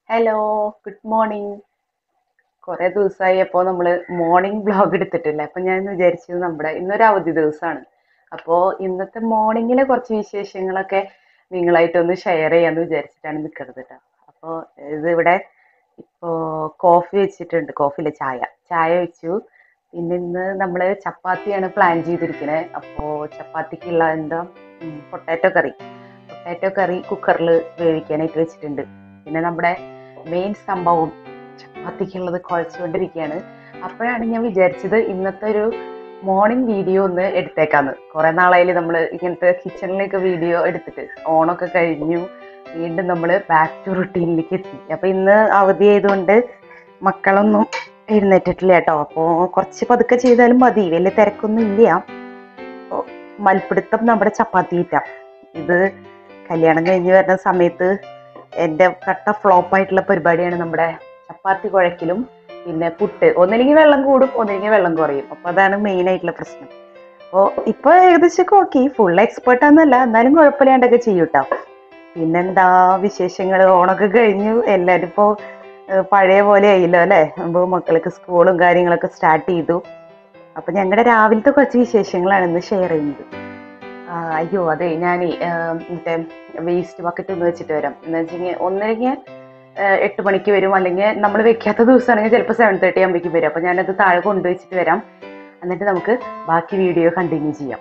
hello good morning കുറേ ദിവസമായി അപ്പോൾ നമ്മൾ മോർണിംഗ് വ്ളോഗ് എടുത്തിട്ടില്ല അപ്പം ഞാൻ ഇന്ന് വിചാരിച്ചത് നമ്മുടെ ഇന്നൊരു അവധി ദിവസമാണ് അപ്പോൾ ഇന്നത്തെ മോർണിംഗിലെ കുറച്ച് വിശേഷങ്ങളൊക്കെ നിങ്ങളായിട്ടൊന്ന് ഷെയർ ചെയ്യാമെന്ന് വിചാരിച്ചിട്ടാണ് നിൽക്കുന്നത് കേട്ടോ അപ്പോൾ ഇത് ഇവിടെ ഇപ്പോൾ കോഫി വെച്ചിട്ടുണ്ട് കോഫിയിലെ ചായ ചായ വെച്ചു പിന്നെ ഇന്ന് നമ്മൾ ചപ്പാത്തിയാണ് പ്ലാൻ ചെയ്തിരിക്കുന്നത് അപ്പോൾ ചപ്പാത്തിക്കുള്ള എന്താ പൊട്ടാറ്റോ കറി പൊട്ടാറ്റോ കറി കുക്കറിൽ വേവിക്കാനായിട്ട് വെച്ചിട്ടുണ്ട് പിന്നെ നമ്മുടെ മെയിൻ സംഭവം ചപ്പാത്തിക്കുള്ളത് കുഴച്ചുകൊണ്ടിരിക്കുകയാണ് അപ്പോഴാണ് ഞാൻ വിചാരിച്ചത് ഇന്നത്തെ ഒരു മോർണിംഗ് വീഡിയോ ഒന്ന് എടുത്തേക്കാന്ന് കുറെ നാളായാലും നമ്മൾ ഇങ്ങനത്തെ കിച്ചണിലേക്ക് വീഡിയോ എടുത്തിട്ട് ഓണമൊക്കെ കഴിഞ്ഞു വീണ്ടും നമ്മൾ ബാക്ക് ടു റുട്ടീനിലേക്ക് എത്തി അപ്പൊ ഇന്ന് അവധി ആയതുകൊണ്ട് മക്കളൊന്നും എഴുന്നേറ്റിട്ടില്ല കേട്ടോ അപ്പോൾ കുറച്ച് പതുക്കെ ചെയ്താലും മതി വലിയ തിരക്കൊന്നും ഇല്ല അപ്പോൾ മൽപ്പിടുത്തം നമ്മുടെ ചപ്പാത്തി ഈറ്റ ഇത് കല്യാണം കഴിഞ്ഞ് വരുന്ന സമയത്ത് എൻ്റെ കട്ട ഫ്ലോപ്പ് ആയിട്ടുള്ള പരിപാടിയാണ് നമ്മുടെ ചപ്പാത്തി കുഴക്കലും പിന്നെ പുട്ട് ഒന്നില്ലെങ്കിൽ വെള്ളം കൂടും ഒന്നില്ലെങ്കിൽ വെള്ളം കുറയും അപ്പോൾ അതാണ് മെയിൻ ആയിട്ടുള്ള പ്രശ്നം അപ്പോൾ ഇപ്പോൾ ഏകദേശം ഓക്കെ ഫുൾ എക്സ്പേർട്ട് ആണെന്നല്ല എന്നാലും കുഴപ്പമില്ലാണ്ടൊക്കെ ചെയ്യും കേട്ടോ പിന്നെന്താ വിശേഷങ്ങൾ ഓണൊക്കെ കഴിഞ്ഞു എല്ലാവരും ഇപ്പോൾ പഴയ പോലെ ആയില്ലോ അല്ലേ അപ്പോൾ മക്കൾക്ക് സ്കൂളും കാര്യങ്ങളൊക്കെ സ്റ്റാർട്ട് ചെയ്തു അപ്പം ഞങ്ങളുടെ രാവിലത്തെ കുറച്ച് വിശേഷങ്ങളാണ് ഇന്ന് ഷെയർ ചെയ്യുന്നത് ആ, അയ്യോ അതെ ഞാൻ മറ്റേ വേസ്റ്റ് ബക്കറ്റ് ഒന്ന് വെച്ചിട്ട് വരാം എന്ന് വെച്ചെങ്കിൽ ഒന്നില്ലെങ്കിൽ എട്ട് മണിക്ക് വരും അല്ലെങ്കിൽ നമ്മൾ വെക്കാത്ത ദിവസമാണെങ്കിൽ ചിലപ്പോൾ സെവൻ തേർട്ടി ആകുമ്പോഴേക്കും വരും അപ്പം ഞാനത് താഴെ കൊണ്ടുവച്ചിട്ട് വരാം എന്നിട്ട് നമുക്ക് ബാക്കി വീഡിയോ കണ്ടിന്യൂ ചെയ്യാം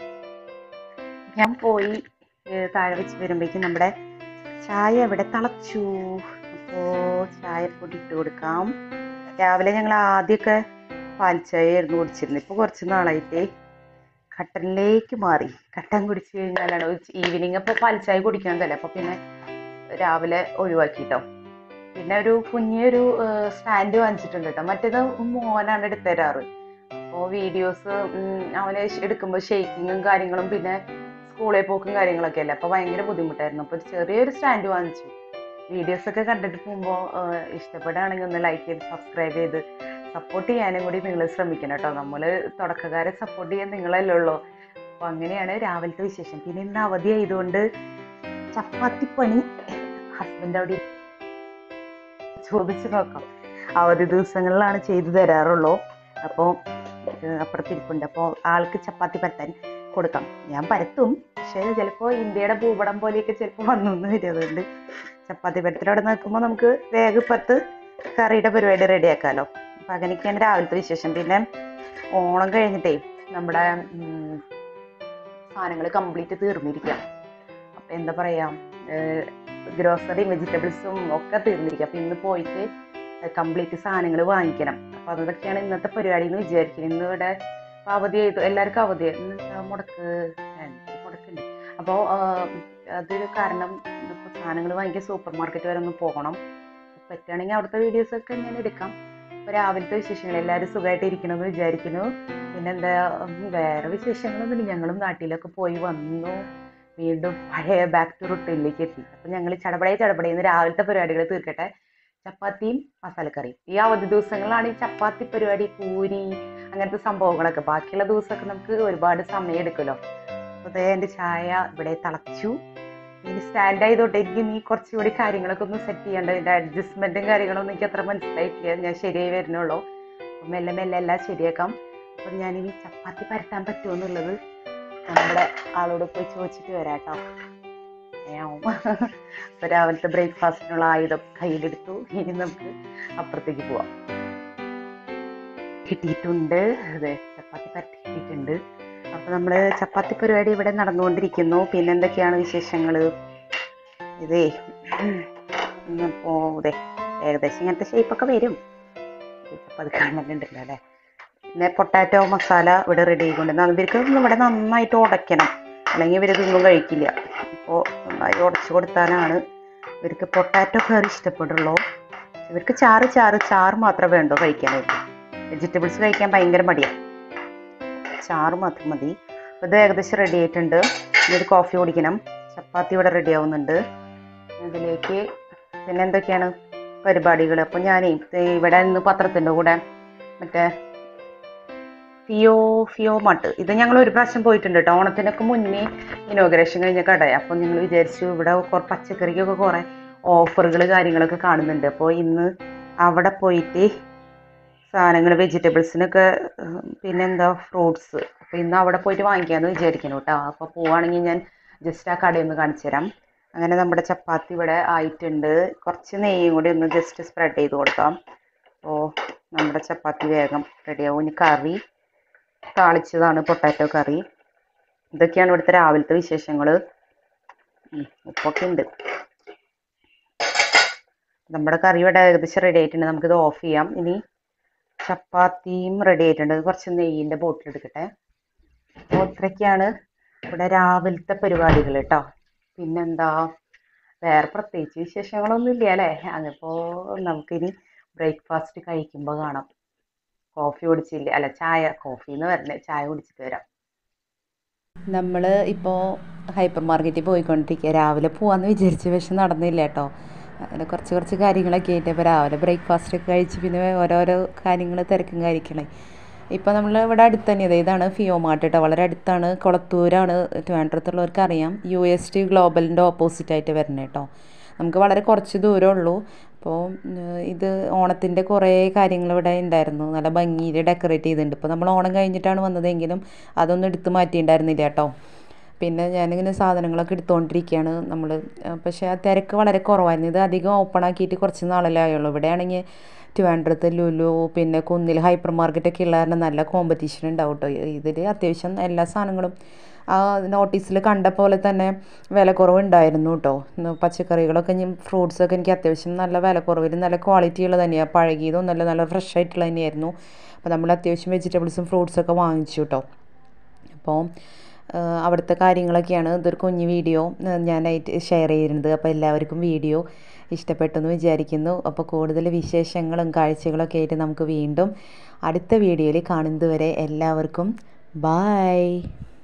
ഞാൻ പോയി ഏഹ്, താഴെ വെച്ച് വരുമ്പോഴേക്കും നമ്മുടെ ചായ ഇവിടെ തിളച്ചു അപ്പോൾ ചായപ്പൊടി ഇട്ട് കൊടുക്കാം രാവിലെ ഞങ്ങൾ ആദ്യമൊക്കെ പാൽ ചായ ആയിരുന്നു കുടിച്ചിരുന്നത് ഇപ്പോൾ കുറച്ച് നാളായിട്ടേ കട്ടനിലേക്ക് മാറി കട്ടൻ കുടിച്ചു കഴിഞ്ഞാലാണ് ഈവനിങ് അപ്പോൾ പാൽ ചായ കുടിക്കണതല്ലേ അപ്പോൾ പിന്നെ രാവിലെ ഒഴിവാക്കിട്ടോ പിന്നെ ഒരു കുഞ്ഞൊരു സ്റ്റാൻഡ് വാങ്ങിച്ചിട്ടുണ്ട് കേട്ടോ മറ്റേത് മോനാണ് എടുത്തു തരാറ് അപ്പോൾ വീഡിയോസ് അവനെ എടുക്കുമ്പോൾ ഷെയ്ക്കിങ്ങും കാര്യങ്ങളും പിന്നെ സ്കൂളിൽ പോക്കും കാര്യങ്ങളൊക്കെ അല്ലേ അപ്പോൾ ഭയങ്കര ബുദ്ധിമുട്ടായിരുന്നു അപ്പോൾ ഒരു ചെറിയൊരു സ്റ്റാൻഡ് വാങ്ങിച്ചു വീഡിയോസ് ഒക്കെ കണ്ടിട്ട് പോകുമ്പോൾ ഇഷ്ടപ്പെടുകയാണെങ്കിൽ ഒന്ന് ലൈക്ക് ചെയ്ത് സബ്സ്ക്രൈബ് ചെയ്ത് സപ്പോർട്ട് ചെയ്യാനും കൂടി നിങ്ങൾ ശ്രമിക്കണം കേട്ടോ നമ്മൾ തുടക്കക്കാരെ സപ്പോർട്ട് ചെയ്യാൻ നിങ്ങളല്ലേ ഉള്ളൂ അപ്പോൾ അങ്ങനെയാണ് രാവിലത്തെ വിശേഷം പിന്നെ ഇന്ന് അവധി ആയതുകൊണ്ട് ചപ്പാത്തിപ്പണി ഹസ്ബൻഡ് അവിടെ ചോദിച്ചു നോക്കാം അവധി ദിവസങ്ങളിലാണ് ചെയ്തു തരാറുള്ളൂ അപ്പോൾ അപ്പുറത്തിരിപ്പുണ്ട് അപ്പോൾ ആൾക്ക് ചപ്പാത്തി പരത്താൻ കൊടുക്കാം ഞാൻ പരത്തും പക്ഷേ ചിലപ്പോൾ ഇന്ത്യയുടെ ഭൂപടം പോലെയൊക്കെ ചിലപ്പോൾ വന്നു എന്ന് വരും അതുകൊണ്ട് ചപ്പാത്തി പരത്തിലവിടെ നിൽക്കുമ്പോൾ നമുക്ക് വേഗം പത്ത് കറിയുടെ പരിപാടി റെഡിയാക്കാമല്ലോ അപ്പം അങ്ങനെയൊക്കെയാണ് രാവിലത്തെ വിശേഷം പിന്നെ ഓണം കഴിഞ്ഞിട്ടേ നമ്മുടെ സാധനങ്ങൾ കംപ്ലീറ്റ് തീർന്നിരിക്കാം അപ്പം എന്താ പറയുക ഗ്രോസറിയും വെജിറ്റബിൾസും ഒക്കെ തീർന്നിരിക്കുക അപ്പം ഇന്ന് പോയിട്ട് കംപ്ലീറ്റ് സാധനങ്ങൾ വാങ്ങിക്കണം അപ്പം അതൊക്കെയാണ് ഇന്നത്തെ പരിപാടി എന്ന് വിചാരിക്കുന്നത് ഇന്ന് ഇവിടെ ഇപ്പം അവധി ചെയ്തു എല്ലാവർക്കും അവധി ഇന്ന് എന്താ മുടക്ക് എനിക്ക് മുടക്കുണ്ട് അപ്പോൾ അതൊരു കാരണം ഇപ്പോൾ സാധനങ്ങൾ വാങ്ങിക്കാൻ സൂപ്പർ മാർക്കറ്റ് വരെ ഒന്ന് പോകണം പറ്റുകയാണെങ്കിൽ അവിടുത്തെ വീഡിയോസൊക്കെ ഞാൻ എടുക്കാം അപ്പോൾ രാവിലത്തെ വിശേഷങ്ങൾ എല്ലാവരും സുഖമായിട്ട് ഇരിക്കണമെന്ന് വിചാരിക്കുന്നു പിന്നെന്താ ഉം, വേറെ വിശേഷങ്ങളൊന്നുമില്ല ഞങ്ങളും നാട്ടിലൊക്കെ പോയി വന്നു വീണ്ടും പഴയ ബാക്ക് ടു റുട്ടീനിലേക്ക് എത്തി അപ്പം ഞങ്ങൾ ചടപടയെ ചടപടയെന്ന് രാവിലത്തെ പരിപാടികൾ തീർക്കട്ടെ ചപ്പാത്തിയും മസാലക്കറിയും ഈ അവധി ദിവസങ്ങളിലാണ് ഈ ചപ്പാത്തി പരിപാടി പൂരി അങ്ങനത്തെ സംഭവങ്ങളൊക്കെ ബാക്കിയുള്ള ദിവസമൊക്കെ നമുക്ക് ഒരുപാട് സമയം എടുക്കുമല്ലോ അപ്പോൾ അതേ എൻ്റെ ചായ ഇവിടെ തിളച്ചു ഇനി സ്റ്റാൻഡ് ആയതുകൊണ്ട് എനിക്ക് നീ കുറച്ചുകൂടി കാര്യങ്ങളൊക്കെ ഒന്ന് സെറ്റ് ചെയ്യേണ്ട ഇതിൻ്റെ അഡ്ജസ്റ്റ്മെൻറ്റും കാര്യങ്ങളൊന്നും എനിക്ക് അത്ര മനസ്സിലായിട്ടില്ല ഞാൻ ശരിയായി വരുന്നുള്ളൂ അപ്പം മെല്ലെ മെല്ലെ എല്ലാം ശരിയാക്കാം അപ്പം ഞാനിനി ചപ്പാത്തി പരത്താൻ പറ്റുമോ എന്നുള്ളത് നമ്മുടെ ആളോട് പോയി ചോദിച്ചിട്ട് വരാം കേട്ടോ അപ്പോൾ രാവിലത്തെ ബ്രേക്ക്ഫാസ്റ്റിനുള്ള ആയുധം കയ്യിലെടുത്തു ഇനി നമുക്ക് അപ്പുറത്തേക്ക് പോവാം കിട്ടിയിട്ടുണ്ട് അതെ ചപ്പാത്തി പരത്തി കിട്ടിയിട്ടുണ്ട് അപ്പോൾ നമ്മൾ ചപ്പാത്തി പരിപാടി ഇവിടെ നടന്നുകൊണ്ടിരിക്കുന്നു പിന്നെ എന്തൊക്കെയാണ് വിശേഷങ്ങൾ ഇതേ ഇപ്പോൾ ഇതേ ഏകദേശം ഇങ്ങനത്തെ ഷേപ്പൊക്കെ വരും ചപ്പാത്തി കാണുന്നുണ്ടല്ലോ അല്ലേ പിന്നെ പൊട്ടാറ്റോ മസാല ഇവിടെ റെഡി ആയിക്കൊണ്ട് ഇവർക്ക് ഇവിടെ നന്നായിട്ട് ഉടയ്ക്കണം അല്ലെങ്കിൽ ഇവർ ഇതൊന്നും കഴിക്കില്ല അപ്പോൾ നന്നായി ഉടച്ചു കൊടുത്താലാണ് ഇവർക്ക് പൊട്ടാറ്റോ കറി ഇഷ്ടപ്പെടുള്ളൂ ഇവർക്ക് ചാറ് ചാറ് ചാറ് മാത്രമേ വേണ്ടൂ കഴിക്കാനായിട്ട് വെജിറ്റബിൾസ് കഴിക്കാൻ ഭയങ്കര മടിയാണ് ചാറ് മാത്രം മതി അപ്പോൾ ഇത് ഏകദേശം റെഡി ആയിട്ടുണ്ട് ഇനി ഒരു കോഫി കുടിക്കണം ചപ്പാത്തി ഇവിടെ റെഡി ആവുന്നുണ്ട് ഇതിലേക്ക് പിന്നെ എന്തൊക്കെയാണ് പരിപാടികൾ അപ്പോൾ ഞാനേ ദേ ഇവിടെ നിന്ന് പത്രത്തിൻ്റെ കൂടെ മറ്റേ ഫിയോ ഫിയോ മട്ട് ഇത് ഞങ്ങൾ ഒരു പ്രാവശ്യം പോയിട്ടുണ്ട് കേട്ടോ ഓണത്തിനൊക്കെ മുന്നേ ഇനോഗ്രേഷൻ കഴിഞ്ഞ കടയാണ് അപ്പോൾ ഞങ്ങൾ വിചാരിച്ചു ഇവിടെ കുറേ പച്ചക്കറിക്കൊക്കെ കുറേ ഓഫറുകൾ കാര്യങ്ങളൊക്കെ കാണുന്നുണ്ട് അപ്പോൾ ഇന്ന് അവിടെ പോയിട്ട് സാധനങ്ങൾ വെജിറ്റബിൾസിനൊക്കെ ഉം, പിന്നെന്താ ഫ്രൂട്ട്സ് അപ്പോൾ ഇന്ന് അവിടെ പോയിട്ട് വാങ്ങിക്കാമെന്ന് വിചാരിക്കുന്നു കേട്ടോ അപ്പോൾ പോവുകയാണെങ്കിൽ ഞാൻ ജസ്റ്റ് ആ കടയൊന്ന് കാണിച്ചു തരാം അങ്ങനെ നമ്മുടെ ചപ്പാത്തി ഇവിടെ ആയിട്ടുണ്ട് കുറച്ച് നെയ്യും കൂടി ഒന്ന് ജസ്റ്റ് സ്പ്രെഡ് ചെയ്ത് കൊടുക്കാം അപ്പോൾ നമ്മുടെ ചപ്പാത്തി വേഗം റെഡിയാവും ഇനി കറി താളിച്ചതാണ് പൊട്ടാറ്റോ കറി ഇതൊക്കെയാണ് ഇവിടുത്തെ രാവിലത്തെ വിശേഷങ്ങൾ ഉപ്പൊക്കെ ഉണ്ട് നമ്മുടെ കറി ഇവിടെ ഏകദേശം റെഡി ആയിട്ടുണ്ട് നമുക്കിത് ഓഫ് ചെയ്യാം ഇനി ചപ്പാത്തിയും റെഡി ആയിട്ടുണ്ട് കുറച്ച് നെയ്യിൻ്റെ ബോട്ടിൽ എടുക്കട്ടെ അപ്പോൾ ഇത്രയൊക്കെയാണ് ഇവിടെ രാവിലത്തെ പരിപാടികൾ കേട്ടോ പിന്നെന്താ വേറെ പ്രത്യേകിച്ച് വിശേഷങ്ങളൊന്നും ഇല്ല അല്ലേ അതിപ്പോൾ നമുക്കിനി ബ്രേക്ക്ഫാസ്റ്റ് കഴിക്കുമ്പോൾ കാണാം കോഫി കുടിച്ചില്ല അല്ല ചായ കോഫി എന്ന് വരണേ ചായ കുടിച്ചിട്ട് വരാം നമ്മൾ ഇപ്പോൾ ഹൈപ്പർ മാർക്കറ്റിൽ പോയിക്കൊണ്ടിരിക്കുക രാവിലെ പോകാമെന്ന് വിചാരിച്ചു പക്ഷെ നടന്നില്ല കേട്ടോ അങ്ങനെ കുറച്ച് കുറച്ച് കാര്യങ്ങളൊക്കെ ആയിട്ട് ഇപ്പോൾ രാവിലെ ബ്രേക്ക്ഫാസ്റ്റ് ഒക്കെ കഴിച്ച് പിന്നെ ഓരോരോ കാര്യങ്ങൾ തിരക്കും കാര്യങ്ങളെ ഇപ്പോൾ നമ്മൾ ഇവിടെ അടുത്ത് തന്നെ ഇതേ ഇതാണ് ഫിയോ മാർട്ട് കേട്ടോ വളരെ അടുത്താണ് കൊളത്തൂരാണ് ട്രിവാൻഡ്രത്തുള്ളവർക്ക് അറിയാം യു എസ് ടി ഗ്ലോബലിൻ്റെ ഓപ്പോസിറ്റ് ആയിട്ട് വരുന്നത് കേട്ടോ നമുക്ക് വളരെ കുറച്ച് ദൂരമേ ഉള്ളൂ അപ്പോൾ ഇത് ഓണത്തിൻ്റെ കുറേ കാര്യങ്ങൾ ഇവിടെ ഉണ്ടായിരുന്നു നല്ല ഭംഗിയിൽ ഡെക്കറേറ്റ് ചെയ്തിട്ടുണ്ട് ഇപ്പോൾ നമ്മൾ ഓണം കഴിഞ്ഞിട്ടാണ് വന്നതെങ്കിലും അതൊന്നും എടുത്ത് മാറ്റിയിട്ടുണ്ടായിരുന്നില്ല കേട്ടോ പിന്നെ ഞാനിങ്ങനെ സാധനങ്ങളൊക്കെ എടുത്തുകൊണ്ടിരിക്കുകയാണ് നമ്മൾ പക്ഷേ ആ തിരക്ക് വളരെ കുറവായിരുന്നു ഇത് അധികം ഓപ്പൺ ആക്കിയിട്ട് കുറച്ച് നാളല്ലേ ആയുള്ളൂ ഇവിടെയാണെങ്കിൽ ട്രിവാൻഡ്രത്ത് ലുലു പിന്നെ കുന്നിൽ ഹൈപ്പർ മാർക്കറ്റൊക്കെ ഉള്ള കാരണം നല്ല കോമ്പറ്റീഷൻ ഉണ്ടാവും കേട്ടോ ഇതിൽ അത്യാവശ്യം എല്ലാ സാധനങ്ങളും ആ നോട്ടീസിൽ കണ്ട പോലെ തന്നെ വിലക്കുറവ് ഉണ്ടായിരുന്നു കേട്ടോ പച്ചക്കറികളൊക്കെ ഇനി ഫ്രൂട്ട്സൊക്കെ എനിക്ക് അത്യാവശ്യം നല്ല വിലക്കുറവിൽ നല്ല ക്വാളിറ്റി ഉള്ളത് തന്നെയാണ് പഴകിയതൊന്നുമല്ല നല്ല ഫ്രഷ് ആയിട്ടുള്ളത് തന്നെയായിരുന്നു അപ്പോൾ നമ്മൾ അത്യാവശ്യം വെജിറ്റബിൾസും ഫ്രൂട്ട്സൊക്കെ വാങ്ങിച്ചു കേട്ടോ അപ്പോൾ അവിടുത്തെ കാര്യങ്ങളൊക്കെയാണ് ഇതൊരു കുഞ്ഞു വീഡിയോ ഞാനായിട്ട് ഷെയർ ചെയ്യുന്നത് അപ്പോൾ എല്ലാവർക്കും വീഡിയോ ഇഷ്ടപ്പെട്ടെന്ന് വിചാരിക്കുന്നു അപ്പോൾ കൂടുതൽ വിശേഷങ്ങളും കാഴ്ചകളൊക്കെ ആയിട്ട് നമുക്ക് വീണ്ടും അടുത്ത വീഡിയോയിൽ കാണുന്നത് വരെ എല്ലാവർക്കും ബായ്